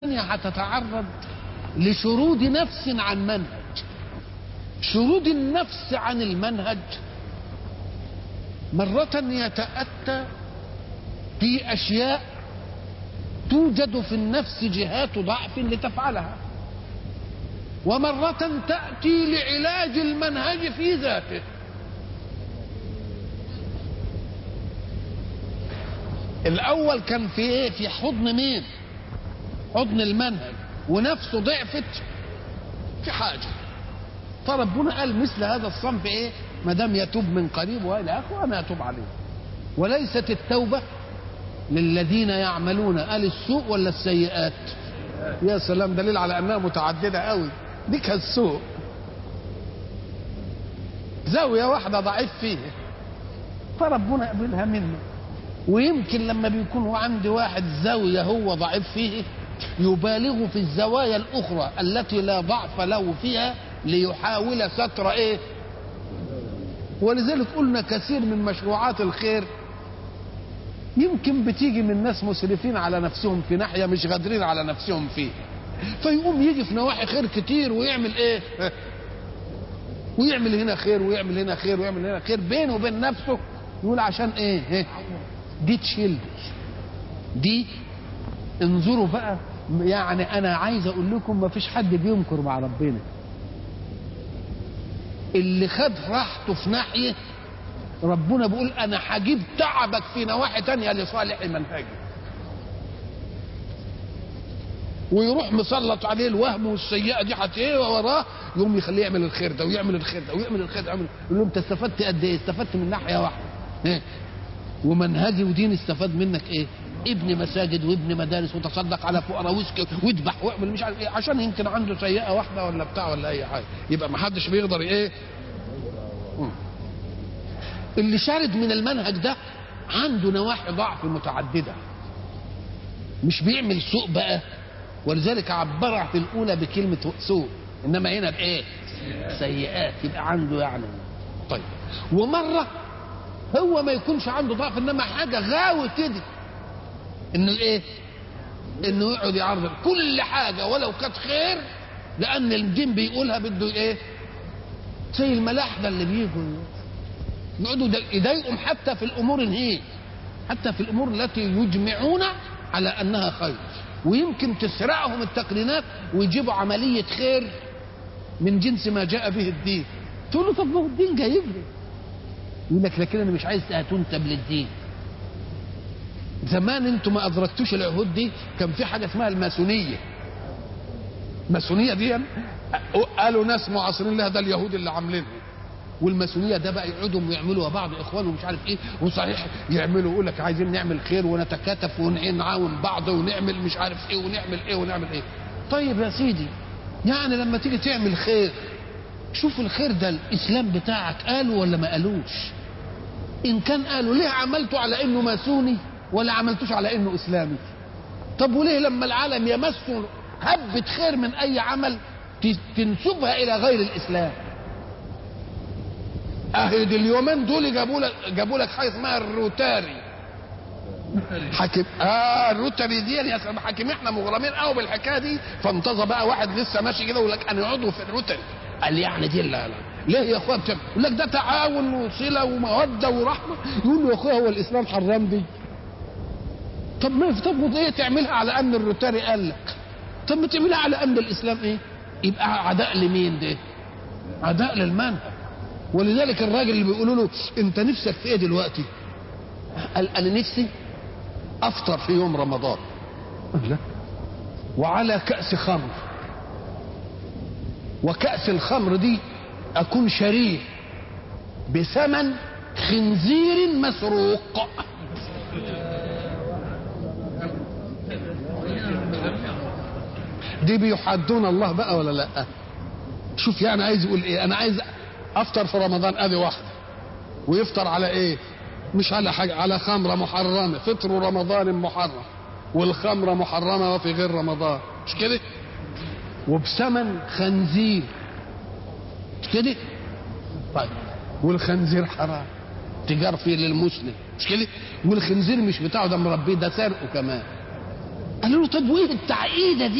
هتتعرض لشرود نفس عن منهج شرود النفس عن المنهج مرة يتأتى في أشياء توجد في النفس جهات ضعف لتفعلها ومرة تأتي لعلاج المنهج في ذاته الأول كان في إيه؟ في حضن مين؟ حضن المنهج ونفسه ضعفت في حاجة فربنا قال مثل هذا الصنف إيه؟ ما دام يتوب من قريب وإلى آخره أنا أتوب عليه وليست التوبة للذين يعملون قال السوء ولا السيئات يا سلام دليل على انها متعدده قوي دي كان السوء زاويه واحده ضعيف فيها فربنا يقبلها منه ويمكن لما بيكون عندي واحد زاويه هو ضعيف فيه يبالغ في الزوايا الاخرى التي لا ضعف له فيها ليحاول ستر ايه ولذلك قلنا كثير من مشروعات الخير يمكن بتيجي من ناس مسرفين على نفسهم في ناحيه مش قادرين على نفسهم فيه فيقوم يجي في نواحي خير كتير ويعمل ايه ويعمل هنا خير ويعمل هنا خير ويعمل هنا خير بينه وبين نفسه يقول عشان ايه دي تشيل دي انظروا بقى يعني انا عايز اقول لكم ما فيش حد بيمكر مع ربنا اللي خد راحته في ناحيه ربنا بيقول انا هجيب تعبك في نواحي تانية لصالح منهجي ويروح مسلط عليه الوهم والسيئه دي حتى ايه وراه يقوم يخليه يعمل الخير ده ويعمل الخير ده ويعمل الخير ده ويعمل يقول له انت استفدت قد ايه؟ استفدت من ناحيه واحده إيه؟ ومنهجي ودين استفاد منك ايه؟ ابني مساجد وابني مدارس وتصدق على فقراء واسكي واذبح واعمل مش عارف ايه عشان يمكن عنده سيئه واحده ولا بتاع ولا اي حاجه يبقى ما حدش بيقدر ايه؟ م. اللي شارد من المنهج ده عنده نواحي ضعف متعدده مش بيعمل سوء بقى ولذلك عبرها في الاولى بكلمه سوء انما هنا بايه سيئات يبقى عنده يعني طيب ومره هو ما يكونش عنده ضعف انما حاجه غاوي كده انه ايه انه يقعد يعرض كل حاجه ولو كانت خير لان الدين بيقولها بده ايه زي الملاحده اللي بيجوا يقعدوا يضايقهم حتى في الامور هي حتى في الامور التي يجمعون على انها خير ويمكن تسرعهم التقنينات ويجيبوا عمليه خير من جنس ما جاء به الدين تقول له طب ما هو الدين جايب لي يقول لك لكن انا مش عايز تنسب للدين زمان انتم ما ادركتوش العهود دي كان في حاجه اسمها الماسونيه الماسونيه دي قالوا ناس معاصرين لها ده اليهود اللي عاملينها والماسونيه ده بقى يقعدوا ويعملوا بعض اخوان ومش عارف ايه وصحيح يعملوا يقول لك عايزين نعمل خير ونتكاتف ونعاون بعض ونعمل مش عارف ايه ونعمل ايه ونعمل ايه طيب يا سيدي يعني لما تيجي تعمل خير شوف الخير ده الاسلام بتاعك قالوا ولا ما قالوش ان كان قالوا ليه عملته على انه ماسوني ولا عملتوش على انه اسلامي طب وليه لما العالم يمسوا هبة خير من اي عمل تنسبها الى غير الاسلام اهي اليومين دول جابوا لك جابوا لك حاجه اسمها الروتاري حاكم اه الروتاري دي يا سلام حاكم احنا مغرمين قوي بالحكايه دي فانتظر بقى واحد لسه ماشي كده ويقول لك انا عضو في الروتاري قال لي يعني دي لا لا ليه يا اخويا بتعمل يقول لك ده تعاون وصله وموده ورحمه يقول له يا اخويا هو الاسلام حرام دي طب ما طب ايه تعملها على ان الروتاري قال لك طب ما تعملها على ان الاسلام ايه يبقى عداء لمين ده عداء للمنهج ولذلك الراجل اللي بيقولوا له انت نفسك في ايه دلوقتي قال انا نفسي افطر في يوم رمضان لا وعلى كأس خمر وكأس الخمر دي اكون شريه بثمن خنزير مسروق دي بيحدون الله بقى ولا لا شوف يعني عايز يقول ايه انا عايز افطر في رمضان ادي واحده ويفطر على ايه مش على حاجه على خمره محرمه فطر رمضان محرم والخمره محرمه وفي غير رمضان مش كده وبثمن خنزير مش كده طيب والخنزير حرام تجار فيه للمسلم مش كده والخنزير مش بتاعه ده مربيه ده سرقه كمان قالوا له طب وايه التعقيده دي